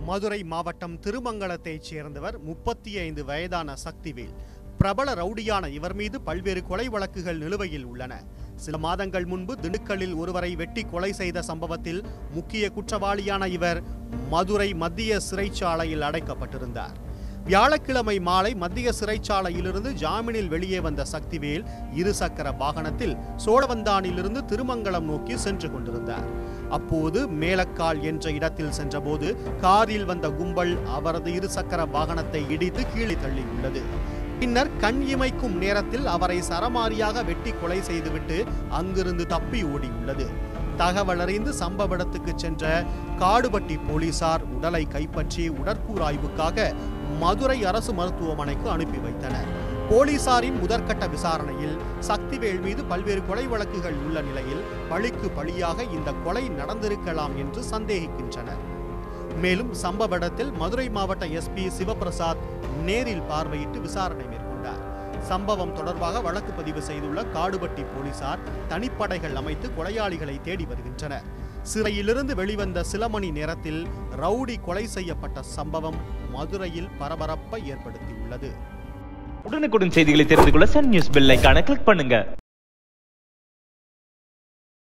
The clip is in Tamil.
மதுரை மாவட்டம் திருமங்கலத்தைச் சேர்ந்தவர் முப்பத்தி ஐந்து வயதான சக்திவேல் பிரபல ரவுடியான இவர் மீது பல்வேறு கொலை வழக்குகள் நிலுவையில் உள்ளன சில மாதங்கள் முன்பு திண்டுக்கல்லில் ஒருவரை வெட்டி கொலை செய்த சம்பவத்தில் முக்கிய குற்றவாளியான இவர் மதுரை மத்திய சிறைச்சாலையில் அடைக்கப்பட்டிருந்தார் வியாழக்கிழமை மாலை மத்திய சிறைச்சாலையிலிருந்து ஜாமீனில் வெளியே வந்த சக்திவேல் இருசக்கர வாகனத்தில் சோழவந்தானிலிருந்து திருமங்கலம் நோக்கி சென்று கொண்டிருந்தார் அப்போது மேலக்கால் என்ற இடத்தில் சென்றபோது காரில் வந்த கும்பல் அவரது இருசக்கர வாகனத்தை இடித்து கீழே தள்ளியுள்ளது பின்னர் கண் இமைக்கும் நேரத்தில் அவரை சரமாரியாக வெட்டி கொலை செய்துவிட்டு அங்கிருந்து தப்பி ஓடியுள்ளது தகவல் அறிந்து சம்பவ இடத்துக்கு சென்ற காடுபட்டி போலீசார் உடலை கைப்பற்றி உடற்கூறாய்வுக்காக மதுரை அரசு மருத்துவமனைக்கு அனுப்பி வைத்தனர் போலீசாரின் முதற்கட்ட விசாரணையில் சக்திவேல் மீது பல்வேறு கொலை வழக்குகள் உள்ள நிலையில் பழிக்கு பழியாக இந்த கொலை நடந்திருக்கலாம் என்று சந்தேகிக்கின்றனர் மேலும் சம்பவ இடத்தில் மதுரை மாவட்ட எஸ்பி சிவபிரசாத் நேரில் பார்வையிட்டு விசாரணை மேற்கொண்டார் சம்பவம் தொடர்பாக வழக்கு பதிவு செய்துள்ள காடுபட்டி போலீசார் தனிப்படைகள் அமைத்து கொலையாளிகளை தேடி வருகின்றனர் சிறையிலிருந்து வெளிவந்த சில மணி நேரத்தில் ரவுடி கொலை செய்யப்பட்ட சம்பவம் மதுரையில் பரபரப்பை ஏற்படுத்தியுள்ளது உடனுக்குடன் செய்திகளை தெரிந்து கொள்ள சன் நியூஸ் பெல் ஐகானை கிளிக் பண்ணுங்க